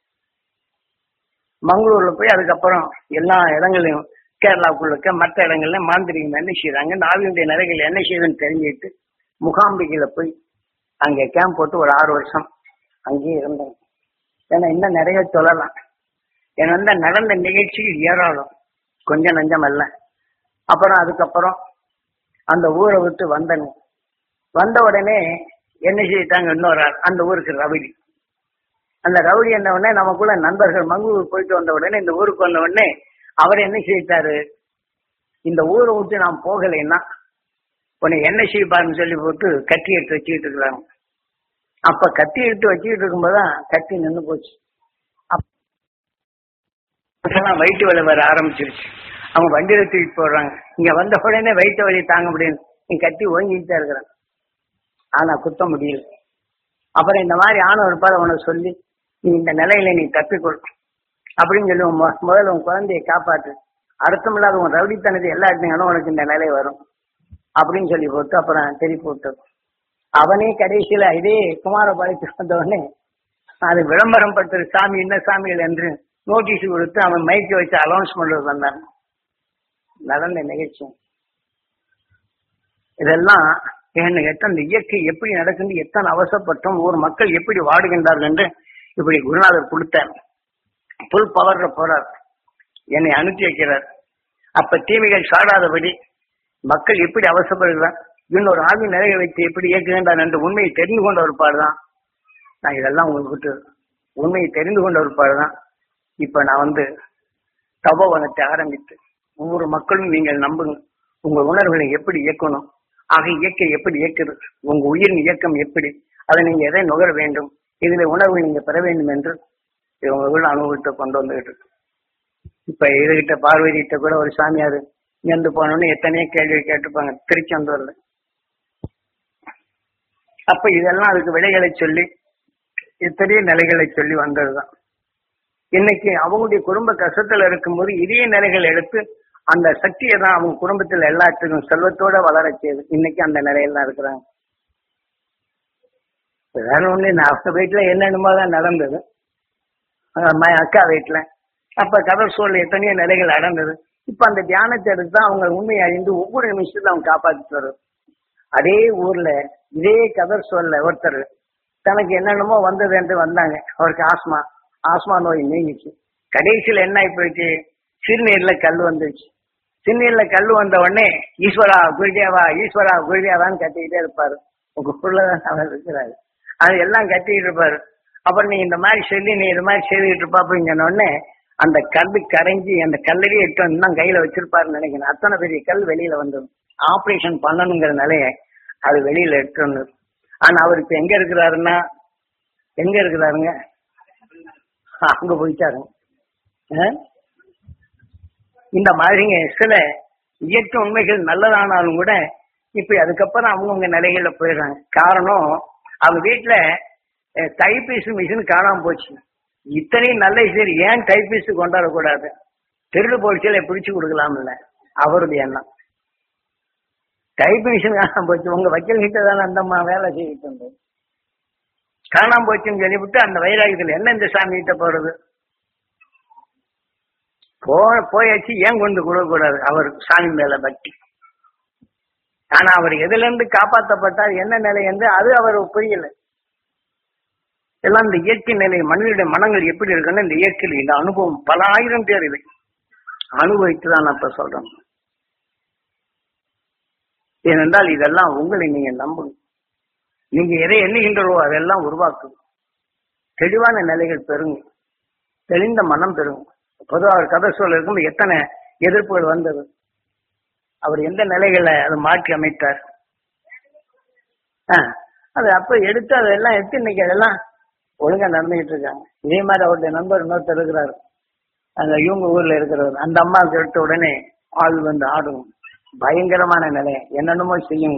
மங்களூர்ல போய் அதுக்கப்புறம் எல்லா இடங்களையும் கேரளாவுக்குள்ள மற்ற இடங்கள்ல மாந்திரிகம் என்ன செய்யறாங்க நாவினுடைய நிலைகள் என்ன செய்யுதுன்னு தெரிஞ்சுட்டு முகாம்பிகையில போய் அங்க கேம்ப் போட்டு ஒரு ஆறு வருஷம் அங்கேயே இருந்தேன் ஏன்னா இன்னும் நிறைய சொல்லலாம் ஏன்னா வந்து நடந்த நிகழ்ச்சிகள் ஏராளம் கொஞ்சம் நஞ்சம் அல்ல அப்புறம் அதுக்கப்புறம் அந்த ஊரை விட்டு வந்தேன் வந்த உடனே என்ன செய்யிட்டாங்க இன்னொரு ஆள் அந்த ஊருக்கு ரவுடி அந்த ரவுடி என்ன உடனே நமக்குள்ள நண்பர்கள் மங்களூர் போயிட்டு வந்த உடனே இந்த ஊருக்கு வந்த உடனே அவர் என்ன செய்யிட்டாரு இந்த ஊரை விட்டு நான் போகலைன்னா உன்னை என்ன செய்வாருன்னு சொல்லி போட்டு கத்தி எடுத்து வச்சுக்கிட்டு இருக்கிறாங்க அப்ப கத்தி எடுத்து வச்சுக்கிட்டு இருக்கும்போதுதான் கத்தி நின்று போச்சு அப்பெல்லாம் வயிற்று வலி வர ஆரம்பிச்சிருச்சு அவங்க வண்டியில தூக்கிட்டு போடுறாங்க இங்க வந்த உடனே வயிற்று வலி தாங்க முடியும் நீ கத்தி ஓங்கிட்டு தான் இருக்கிறான் ஆனா குத்த முடியல அப்புறம் இந்த மாதிரி ஆன ஒரு பாதை உனக்கு சொல்லி நீ இந்த நிலையில நீ தப்பிக்கொள் அப்படின்னு சொல்லி உன் மொ- முதல்ல உன் குழந்தையை காப்பாத்து அர்த்தமில்லாத உன் ரவுடித்தனத்தை எல்லா இடத்துலையும் உனக்கு இந்த நிலை வரும் அப்படின்னு சொல்லி போட்டு அப்புறம் திருப்பி விட்டு அவனே கடைசியில இதே குமாரபாளையத்துக்கு வந்த உடனே அது விளம்பரம் படுத்துற சாமி என்ன சாமிகள் என்று நோட்டீஸ் கொடுத்து அவன் மைக்கு வச்சு அலௌன்ஸ் பண்றது வந்தான் நடந்த நிகழ்ச்சி இதெல்லாம் என்ன கேட்ட அந்த இயற்கை எப்படி நடக்குது எத்தனை அவசரப்பட்டோம் ஊர் மக்கள் எப்படி வாடுகின்றார்கள் என்று இப்படி குருநாதர் கொடுத்தார் புல் பவர்ல போறார் என்னை அனுப்பி வைக்கிறார் அப்ப தீமைகள் சாடாதபடி மக்கள் எப்படி அவசரப்படுகிறார் இன்னொரு ஆவி நிறைய வைத்து எப்படி இயக்குகின்றார் என்ற உண்மையை தெரிந்து கொண்ட ஒரு பாடுதான் நான் இதெல்லாம் உங்களுக்கு உண்மையை தெரிந்து கொண்ட ஒரு பாடுதான் இப்ப நான் வந்து தபோவனத்தை ஆரம்பித்து ஒவ்வொரு மக்களும் நீங்கள் நம்புங்க உங்க உணர்வுகளை எப்படி இயக்கணும் ஆக இயக்க எப்படி இயக்குறது உங்க உயிரின் இயக்கம் எப்படி அதை நீங்க எதை நுகர வேண்டும் இதுல உணர்வு நீங்க பெற வேண்டும் என்று இது உங்களுக்குள்ள அனுபவத்தை கொண்டு வந்துகிட்டு இருக்கு. இப்ப இதுகிட்ட பார்வதிகிட்ட கூட ஒரு சாமியார் இங்கிருந்து போனோன்னு எத்தனையோ கேள்வி கேட்டுப்பாங்க திருச்செந்தூர்ல அப்ப இதெல்லாம் அதுக்கு விடைகளை சொல்லி எத்தனையோ நிலைகளை சொல்லி வந்ததுதான் இன்னைக்கு அவங்களுடைய குடும்ப கஷ்டத்துல இருக்கும்போது இதே நிலைகள் எடுத்து அந்த சக்தியை தான் அவங்க குடும்பத்தில் எல்லாத்துக்கும் செல்வத்தோட வளர செய்யுது இன்னைக்கு அந்த நிலையில தான் இருக்கிறாங்க வேற ஒண்ணு இல்லை அவங்க வீட்டுல என்னென்னமோ தான் நடந்தது அம்மா அக்கா வீட்டுல அப்ப கதர் சூழல் எத்தனையோ நிலைகள் நடந்தது இப்ப அந்த தியானத்தை எடுத்து தான் அவங்க உண்மையை அறிந்து ஒவ்வொரு நிமிஷத்துல அவங்க காப்பாத்திட்டு வர்றது அதே ஊர்ல இதே கதர் சூழல்ல ஒருத்தர் தனக்கு என்னென்னமோ வந்தது என்று வந்தாங்க அவருக்கு ஆஸ்மா ஆஸ்மா நோய் நீங்கிச்சு கடைசியில் என்ன ஆகி போயிடுச்சு சிறுநீர்ல கல் வந்துருச்சு சிறுநீர்ல கல் வந்த உடனே ஈஸ்வரா குருதேவா ஈஸ்வரா குருதேவான்னு கத்திக்கிட்டே இருப்பாரு உங்க புள்ளதான் அவர் இருக்கிறாரு அது எல்லாம் கத்திக்கிட்டு இருப்பாரு அப்புறம் நீ இந்த மாதிரி சொல்லி நீ இது மாதிரி செய்துக்கிட்டு இருப்பா அப்படின்னு சொன்ன உடனே அந்த கல் கரைஞ்சி அந்த கல்லடியே எட்டு வந்து தான் கையில வச்சிருப்பாருன்னு நினைக்கிறேன் அத்தனை பெரிய கல் வெளியில வந்தது ஆபரேஷன் பண்ணணுங்கிற நிலைய அது வெளியில எடுத்து வந்தது ஆனா அவர் இப்ப எங்க இருக்கிறாருன்னா எங்க இருக்கிறாருங்க அங்க போயிட்டாருங்க ஆ? இந்த மாதிரிங்க சில இயற்கை உண்மைகள் நல்லதானாலும் கூட இப்ப அதுக்கப்புறம் அவங்கவுங்க நிலைகள்ல போயிடுறாங்க காரணம் அவங்க வீட்டுல அஹ், டைப்பீஸ் மிஷின் காணாம போச்சு இத்தனையும் நல்ல சரி ஏன் டைப்பீஸ் கொண்டாடக்கூடாது திருடு போலீஸ்ல பிடிச்சு கொடுக்கலாம்ல அவருடைய எண்ணம் டைப் மிஷின் காணாம போச்சு உங்க வக்கீல் கிட்ட தானே அந்தம்மா வேலை செய்யிட்டு இருந்தது காணாம போச்சுன்னு சொல்லிவிட்டு அந்த வைராகியத்தில் என்ன இந்த சாமி கிட்ட போறது போ போயாச்சு ஏன் கொண்டு கொடுக்கக்கூடாது அவர் சாமி மேல பக்தி ஆனா அவர் எதுல இருந்து காப்பாற்றப்பட்டார் என்ன நிலை என்று அது அவர் புரியல எல்லாம் இந்த இயற்கை நிலை மனிதனுடைய மனங்கள் எப்படி இருக்குன்னு இந்த இயற்கையில் இந்த அனுபவம் பல ஆயிரம் பேர் இதை அனுபவித்து தான் நான் இப்ப சொல்றேன் ஏனென்றால் இதெல்லாம் உங்களை நீங்க நம்பணும் நீங்க எதை எண்ணுகின்றோ அதெல்லாம் உருவாக்கும் தெளிவான நிலைகள் பெறுங்க தெளிந்த மனம் பெறுங்க பொதுவாக அவர் கதை சொல்ல இருக்கும்போது எத்தனை எதிர்ப்புகள் வந்தது அவர் எந்த நிலைகளை அதை மாற்றி அமைத்தார் ஆ, அது அப்ப எடுத்து அதெல்லாம் எடுத்து இன்னைக்கு அதெல்லாம் ஒழுங்கா நடந்துகிட்டு இருக்காங்க இதே மாதிரி அவருடைய நண்பர் இன்னொருத்தர் இருக்கிறாரு அங்க இவங்க ஊர்ல இருக்கிறவர் அந்த அம்மாவுக்கு எடுத்த உடனே ஆள் வந்து ஆடும் பயங்கரமான நிலை என்னென்னமோ செய்யும்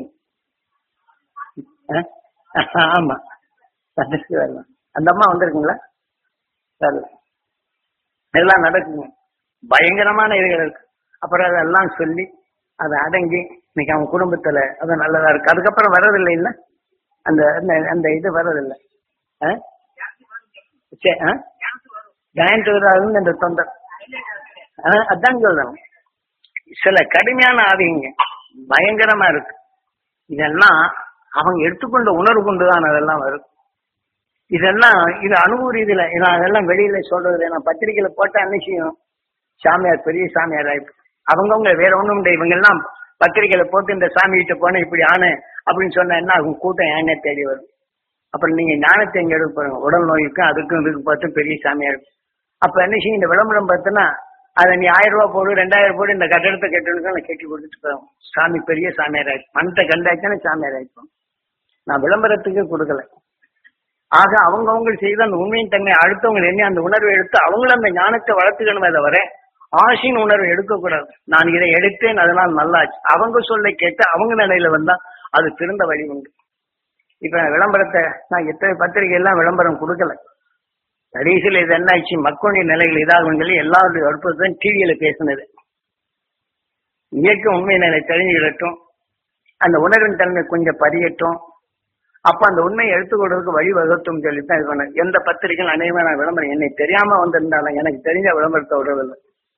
ஆ? ஆமா வந்துருக்கு வரலாம். அந்த அம்மா வந்திருக்குங்களா வரல எல்லாம் நடக்குங்க பயங்கரமான இதுகள் இருக்கு அப்புறம் அதெல்லாம் சொல்லி அதை அடங்கி இன்னைக்கு அவன் குடும்பத்துல அது நல்லதா இருக்கு அதுக்கப்புறம் வர்றதில்லை இல்ல அந்த அந்த- அந்த இது வர்றதில்லை ஆ? சரி, ஆ? ஜாயிண்ட் வராதுன்னு இந்த தொந்தர் ஆ, அதான் சொல்றேன் சில கடுமையான ஆவிங்க பயங்கரமா இருக்கு இதெல்லாம் அவங்க எடுத்துக்கொண்ட உணர்வு கொண்டுதான் அதெல்லாம் வரும் இதெல்லாம் இது அனுபவ ரீதியில நான் அதெல்லாம் வெளியில சொல்றது இல்லை. நான் பத்திரிக்கையில போட்ட அன்னைக்கும் சாமியார் பெரிய சாமியார் ஆயிட்டு அவங்கவுங்க வேற ஒண்ணும் இல்லை இவங்க எல்லாம் பத்திரிக்கையில போட்டு இந்த சாமி கிட்ட போன இப்படி ஆன அப்படின்னு சொன்னா என்ன ஆகும் கூட்டம் ஏனே தேடி வரும் அப்புறம் நீங்க ஞானத்தை எங்க எடுக்க போறீங்க உடல் நோய்க்கும் அதுக்கும் இதுக்கு பார்த்து பெரிய சாமியார் அப்ப என்ன செய்யும் இந்த விளம்பரம் பார்த்தோன்னா அதை நீ ஆயிரம் ரூபாய் போடு ரெண்டாயிரம் போடு இந்த கட்டடத்தை கட்டணுக்கு கட்டி கொடுத்துட்டு போவோம் சாமி பெரிய சாமியார் ஆயிடுச்சு மனத்தை கண்டாச்சுன்னா சாமியார் ஆயிடுச்சோம் நான் விளம்பரத்துக்கு கொடுக்கல ஆக அவங்க அவங்க செய்த அந்த உண்மையின் தன்மை அடுத்தவங்க என்ன அந்த உணர்வை எடுத்து அவங்களும் அந்த ஞானத்தை வளர்த்துக்கணுமே தவிர ஆசையின் உணர்வை எடுக்கக்கூடாது நான் இதை எடுத்தேன் அதனால் நல்லாச்சு அவங்க சொல்ல கேட்டு அவங்க நிலையில வந்தா அது திருந்த வழி உண்டு இப்ப நான் விளம்பரத்தை நான் எத்தனை பத்திரிகை எல்லாம் விளம்பரம் கொடுக்கல கடைசியில் இது என்ன ஆச்சு மக்களுடைய நிலைகள் இதாகும் சொல்லி எல்லாருடைய அற்புதத்தையும் டிவியில பேசினது இயற்கை உண்மை நிலை தெரிஞ்சுக்கிடட்டும் அந்த உணர்வின் தன்மை கொஞ்சம் பதியட்டும் அப்ப அந்த உண்மையை எடுத்துக் கொடுறதுக்கு வழி வகுத்தும் சொல்லித்தான் இது பண்ண எந்த பத்திரிகையும் அநேகமா நான் விளம்பரம் என்னை தெரியாம வந்திருந்தாலும் எனக்கு தெரிஞ்ச விளம்பரத்தை விடுறதில்லை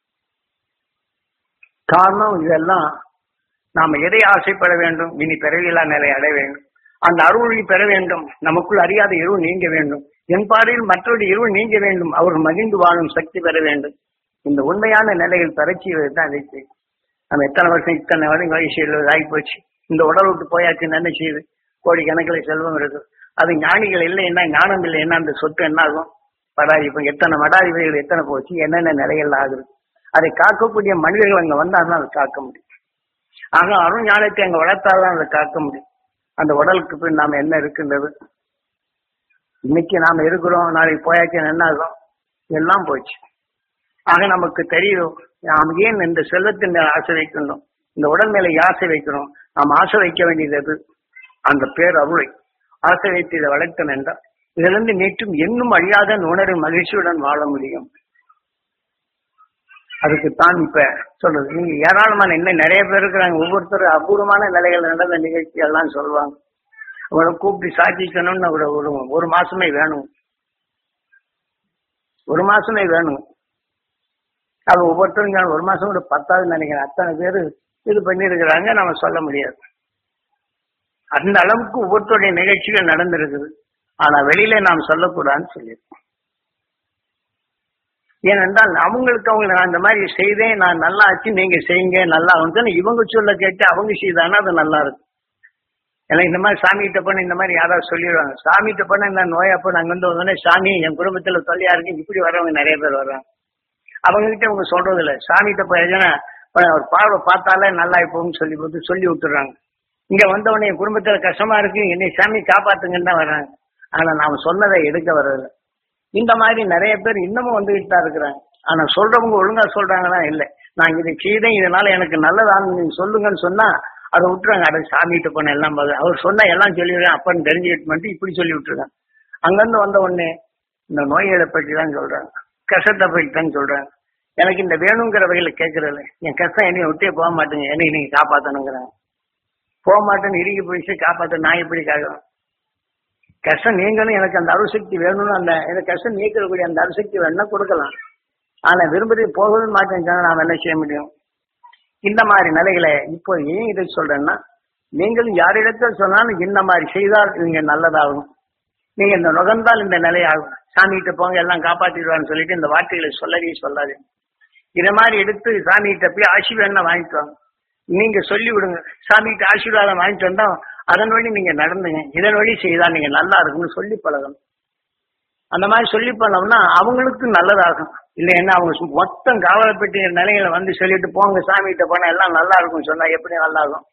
காரணம் இதெல்லாம் நாம எதை ஆசைப்பட வேண்டும் இனி பிறவிலா நிலை அடைய வேண்டும் அந்த அருளை பெற வேண்டும் நமக்குள் அறியாத இருள் நீங்க வேண்டும் என் பாதையில் மற்றொரு இருள் நீங்க வேண்டும் அவர் மகிழ்ந்து வாழும் சக்தி பெற வேண்டும் இந்த உண்மையான நிலையில் பெறச்சி தான் அதை செய்யும். நம்ம எத்தனை வருஷம் இத்தனை வருடம் வயசு எழுபது ஆகி போச்சு இந்த உடல் விட்டு போயாச்சு என்ன செய்யுது கோடி கணக்கில் செல்வம் இருக்கு அது ஞானிகள் இல்லைன்னா ஞானம் இல்லைன்னா அந்த சொத்து என்ன ஆகும் படாதி இப்போ எத்தனை மடாதிபதிகள் எத்தனை போச்சு என்னென்ன நிலைகள் ஆகுது அதை காக்கக்கூடிய மனிதர்கள் அங்க வந்தாதான் அதை காக்க முடியும் ஆக அருள் ஞானத்தை அங்க வளர்த்தாதான் அதை காக்க முடியும் அந்த உடலுக்கு பின் நாம என்ன இருக்கின்றது இன்னைக்கு நாம இருக்கிறோம் நாளைக்கு போயாச்சு என்ன ஆகும் எல்லாம் போச்சு ஆக நமக்கு தெரியும் நாம் ஏன் இந்த செல்வத்தின் மேல ஆசை வைக்கணும் இந்த உடல் மேல ஆசை வைக்கிறோம் நாம் ஆசை வைக்க வேண்டியது எது? அந்த பேர் அருளை ஆசை வைத்து இதை வளர்த்தோம் என்றால் இதிலிருந்து மீட்டும் இன்னும் அழியாத உணர்வு மகிழ்ச்சியுடன் வாழ முடியும் அதுக்குத்தான் இப்ப சொல்றது நீங்க ஏராளமான இன்னும் நிறைய பேர் இருக்கிறாங்க ஒவ்வொருத்தரும் அபூர்வமான நிலைகள் நடந்த நிகழ்ச்சி எல்லாம் சொல்லுவாங்க அவங்கள கூப்பிட்டு சாட்சிக்கணும்னு ஒரு ஒரு ஒரு மாசமே வேணும் ஒரு மாசமே வேணும் அது ஒவ்வொருத்தரும் ஒரு மாசம் கூட பத்தாவது நினைக்கிறேன் அத்தனை பேர் இது பண்ணியிருக்கிறாங்க நம்ம சொல்ல முடியாது அந்த அளவுக்கு ஒவ்வொருத்தருடைய நிகழ்ச்சிகள் நடந்திருக்குது ஆனா வெளியில நாம் சொல்லக்கூடாதுன்னு சொல்லியிருக்கோம் ஏனென்றால் அவங்களுக்கு அவங்க நான் இந்த மாதிரி செய்தேன் நான் நல்லா ஆச்சு நீங்க செய்யுங்க நல்லா ஆகும்னு இவங்க சொல்ல கேட்டு அவங்க செய்தானா அது நல்லா இருக்கும் ஏன்னா இந்த மாதிரி சாமிகிட்ட பண்ண இந்த மாதிரி யாராவது சொல்லிடுவாங்க சாமிகிட்ட பண்ண இந்த நோயப்போ நாங்க வந்து வந்தோடனே சாமி என் குடும்பத்துல தொல்லையா இருக்கு இப்படி வரவங்க நிறைய பேர் வர்றாங்க அவங்க கிட்ட அவங்க சொல்றது இல்ல சாமிகிட்ட போய் எதுனா ஒரு பார்வை பார்த்தாலே நல்லா இப்போன்னு சொல்லி போட்டு சொல்லி விட்டுறாங்க இங்க வந்தவொடனே என் குடும்பத்துல கஷ்டமா இருக்கு என்னை சாமி காப்பாத்துங்கன்னு தான் வர்றாங்க ஆனா நாம சொன்னதை எடுக்க வர்றதில்ல இந்த மாதிரி நிறைய பேர் இன்னமும் வந்துகிட்டு தான் இருக்கிறாங்க ஆனா சொல்றவங்க ஒழுங்கா சொல்றாங்களா இல்ல நான் இதை செய்தேன் இதனால எனக்கு நல்லதான்னு நீங்க சொல்லுங்கன்னு சொன்னா அதை விட்டுறாங்க அதை சாமிகிட்ட போன எல்லாம் பார்த்து அவர் சொன்னா எல்லாம் சொல்லிடுறேன் அப்பன்னு தெரிஞ்சுக்கிட்டு மட்டும் இப்படி சொல்லி விட்டுருக்காங்க அங்கிருந்து வந்த உடனே இந்த நோய்களை பற்றி தான் சொல்றாங்க கஷ்டத்தை பற்றி தான் சொல்றாங்க எனக்கு இந்த வேணுங்கிற வகையில கேட்கறது என் கஷ்டம் என்னைய விட்டே போக மாட்டேங்க என்னை நீங்க காப்பாத்தணுங்கிறாங்க போக மாட்டேன்னு இறுகி போயிடுச்சு காப்பாத்த நான் எப்படி காக்கலாம் கஷ்டம் நீங்களும் எனக்கு அந்த அருசக்தி வேணும்னு அந்த இந்த கஷ்டம் நீக்கக்கூடிய அந்த அருசக்தி வேணும்னா கொடுக்கலாம் ஆனா விரும்புறது போகவே மாட்டேன் நாம என்ன செய்ய முடியும் இந்த மாதிரி நிலைகளை இப்போ ஏன் இதை சொல்றேன்னா நீங்கள் யாரிடத்தில் சொன்னாலும் இந்த மாதிரி செய்தால் நீங்க நல்லதாகும் நீங்க இந்த நுகர்ந்தால் இந்த நிலையாகும் சாமிகிட்ட போங்க எல்லாம் காப்பாத்திடுவான்னு சொல்லிட்டு இந்த வார்த்தைகளை சொல்லவே சொல்லாது இதை மாதிரி எடுத்து சாமிகிட்ட போய் ஆசீர்வாதம் வாங்கிட்டு வாங்க நீங்க சொல்லி விடுங்க சாமிகிட்ட ஆசீர்வாதம் வாங்கிட்டு வந்தா அதன் வழி நீங்க நடந்துங்க இதன் வழி செய்தா நீங்க நல்லா இருக்கும்னு சொல்லி பழகணும் அந்த மாதிரி சொல்லி பண்ணோம்னா அவங்களுக்கு நல்லதாகும் இல்லைன்னா அவங்க மொத்தம் காவலப்பட்டி நிலையில வந்து சொல்லிட்டு போங்க சாமிகிட்ட போனா எல்லாம் நல்லா இருக்கும் சொன்னா எப்படி நல்லா இருக்கும்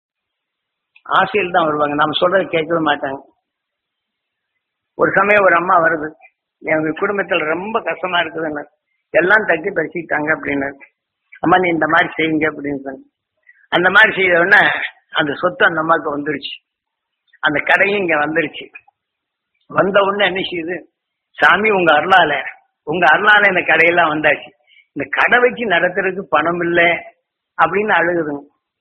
ஆசையில் தான் வருவாங்க நம்ம சொல்றது கேட்கவே மாட்டாங்க ஒரு சமயம் ஒரு அம்மா வருது எங்க குடும்பத்துல ரொம்ப கஷ்டமா இருக்குதுன்னு எல்லாம் தட்டி பறிச்சுட்டாங்க அப்படின்னு அம்மா நீ இந்த மாதிரி செய்யுங்க அப்படின்னு சொன்ன அந்த மாதிரி செய்த உடனே அந்த சொத்து அந்த அம்மாவுக்கு வந்துருச்சு அந்த கடையும் இங்க வந்துருச்சு வந்த உடனே என்ன செய்யுது சாமி உங்க அருளால உங்க அருளால இந்த கடையெல்லாம் வந்தாச்சு இந்த கடை வச்சு நடத்துறதுக்கு பணம் இல்லை அப்படின்னு அழுகுதுங்க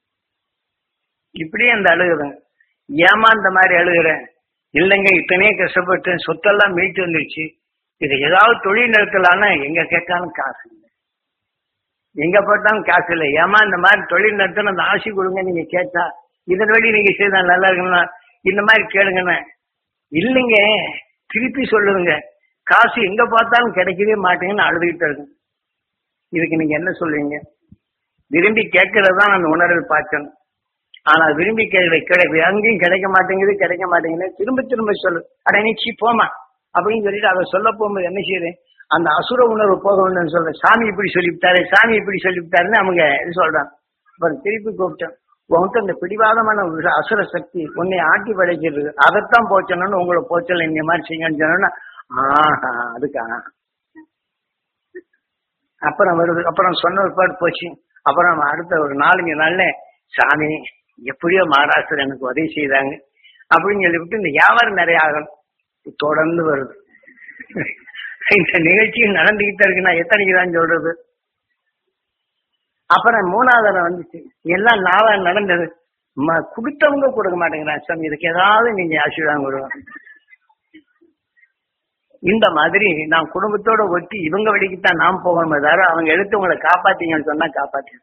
இப்படியே அந்த அழுகுதுங்க ஏமா இந்த மாதிரி அழுகுறேன் இல்லைங்க இத்தனையே கஷ்டப்பட்டு சொத்தெல்லாம் மீட்டு வந்துருச்சு இது ஏதாவது தொழில் நடத்தலான்னா எங்க கேட்டாலும் காசு இல்லை எங்க போட்டாலும் காசு இல்லை ஏமா இந்த மாதிரி தொழில் நடத்தணும் அந்த ஆசை கொடுங்க நீங்க கேட்டா இதன் வழி நீங்க செய்தா நல்லா இருக்குன்னா இந்த மாதிரி கேளுங்கண்ணே இல்லைங்க திருப்பி சொல்லுங்க காசு எங்க பார்த்தாலும் கிடைக்கவே மாட்டேங்குன்னு அழுதுகிட்டு இருக்கு இதுக்கு நீங்க என்ன சொல்லுவீங்க விரும்பி கேட்கறது தான் அந்த உணர்வில் பார்க்கணும் ஆனா விரும்பி கேட்கற கிடைக்கு அங்கேயும் கிடைக்க மாட்டேங்குது கிடைக்க மாட்டேங்குது திரும்ப திரும்ப சொல்லு அட நீச்சி போமா அப்படின்னு சொல்லிட்டு அதை சொல்ல போகும்போது என்ன செய்யுறேன் அந்த அசுர உணர்வு போகணும்னு சொல்ற சாமி இப்படி சொல்லிவிட்டாரு சாமி இப்படி சொல்லிவிட்டாருன்னு அவங்க இது சொல்றாங்க அப்புறம் திருப்பி கூப்பிட்டேன் உன்கிட்ட இந்த பிடிவாதமான ஒரு அசுர சக்தி உன்னை ஆட்டி படைக்கிறது அதைத்தான் போச்சணும்னு உங்களை போச்சல இந்த மாதிரி செய்யணும்னு சொன்னோன்னா ஆஹா அதுக்கா அப்புறம் வருது அப்புறம் சொன்ன பாடு போச்சு அப்புறம் அடுத்த ஒரு நாலஞ்சு நாள்ல சாமி எப்படியோ மகாராஷ்டிரா எனக்கு உதவி செய்தாங்க அப்படின்னு சொல்லிவிட்டு இந்த வியாபாரம் நிறைய ஆகணும் தொடர்ந்து வருது இந்த நிகழ்ச்சியும் நடந்துகிட்டே இருக்கு நான் எத்தனைக்கு தான் சொல்றது அப்புறம் மூணாவது தடவை வந்துச்சு எல்லாம் நாளா நடந்தது ம- கொடுத்தவங்க கொடுக்க மாட்டேங்கிறாங்க சாமி இதுக்கு ஏதாவது நீங்க ஆசீர்வாதம் கொடுங்க இந்த மாதிரி நான் குடும்பத்தோட ஒட்டி இவங்க வழிக்குத்தான் நாம் போகணுமே தவிர அவங்க எடுத்து உங்களை காப்பாத்தீங்கன்னு சொன்னா காப்பாத்து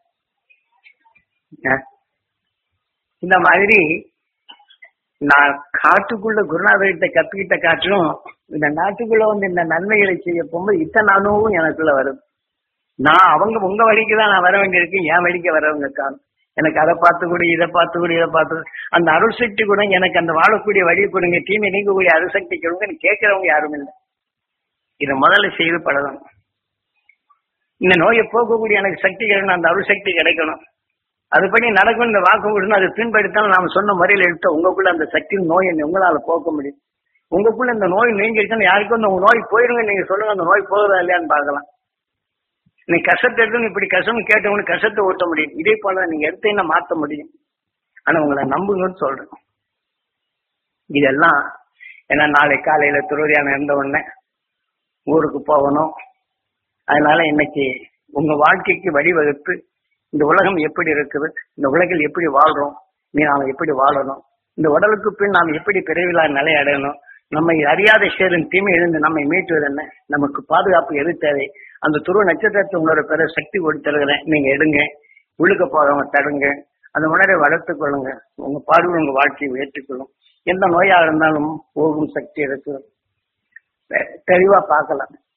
இந்த மாதிரி நான் காட்டுக்குள்ள குருநாதர்கிட்ட கத்துக்கிட்ட காட்டிலும் இந்த நாட்டுக்குள்ள வந்து இந்த நன்மைகளை செய்ய போகும்போது இத்தனை அனுபவம் எனக்குள்ள வருது நான் அவங்க உங்க வழிக்கு தான் நான் வர வேண்டியிருக்கு என் வழிக்கு வரவங்க காணும் எனக்கு அதை பார்த்து கூட இதை பார்த்து கூட இதை பார்த்து கூட. அந்த அருள் சக்தி கூட எனக்கு அந்த வாழக்கூடிய வழியை கொடுங்க தீமை நீங்கக்கூடிய அருள் சக்தி கொடுங்க கேட்கறவங்க யாரும் இல்லை இதை முதல்ல செய்து பழகணும் இந்த நோயை போக்கக்கூடிய எனக்கு சக்தி கிடைக்கணும் அந்த அருள் சக்தி கிடைக்கணும் அதுபடி நடக்கும் இந்த வாக்கு விடணும் அதை பின்படுத்தாலும் நாம சொன்ன முறையில் எடுத்த உங்களுக்குள்ள அந்த சக்தி நோயை உங்களால போக்க முடியும் உங்களுக்குள்ள இந்த நோய் நீங்கிருச்சுன்னு யாருக்கும் இந்த உங்க நோய் போயிருங்க நீங்க சொல்லுங்க அந்த நோய் போகுதா இல்லையான்னு பார்க்கலாம் நீ கஷ்டத்தை எடுத்து இப்படி கஷ்டம் கேட்டவங்க கஷ்டத்தை ஓட்ட முடியும் இதே போல நீங்க எடுத்தீங்கன்னா மாத்த முடியும் ஆனா உங்களை நம்புங்கன்னு சொல்றேன் இதெல்லாம் ஏன்னா நாளை காலையில திருவதியான இருந்த உடனே ஊருக்கு போகணும் அதனால இன்னைக்கு உங்க வாழ்க்கைக்கு வழிவகுத்து இந்த உலகம் எப்படி இருக்குது இந்த உலகில் எப்படி வாழ்றோம் நீ நாம எப்படி வாழணும் இந்த உடலுக்கு பின் நாம் எப்படி பிறவிழா நிலை அடையணும் நம்மை அறியாத சேரும் தீமை எழுந்து நம்மை மீட்டுவது என்ன நமக்கு பாதுகாப்பு எது தேவை அந்த துருவ நட்சத்திரத்தை உங்களோட பெற சக்தி கொடுத்துருக்கிறேன் நீங்க எடுங்க உள்ளுக்க போறவங்க தடுங்க அந்த உணரை வளர்த்துக் கொள்ளுங்க உங்க பார்வை உங்க வாழ்க்கையை ஏற்றுக்கொள்ளும் எந்த நோயா இருந்தாலும் போகும் சக்தி இருக்கு தெளிவா பார்க்கலாம்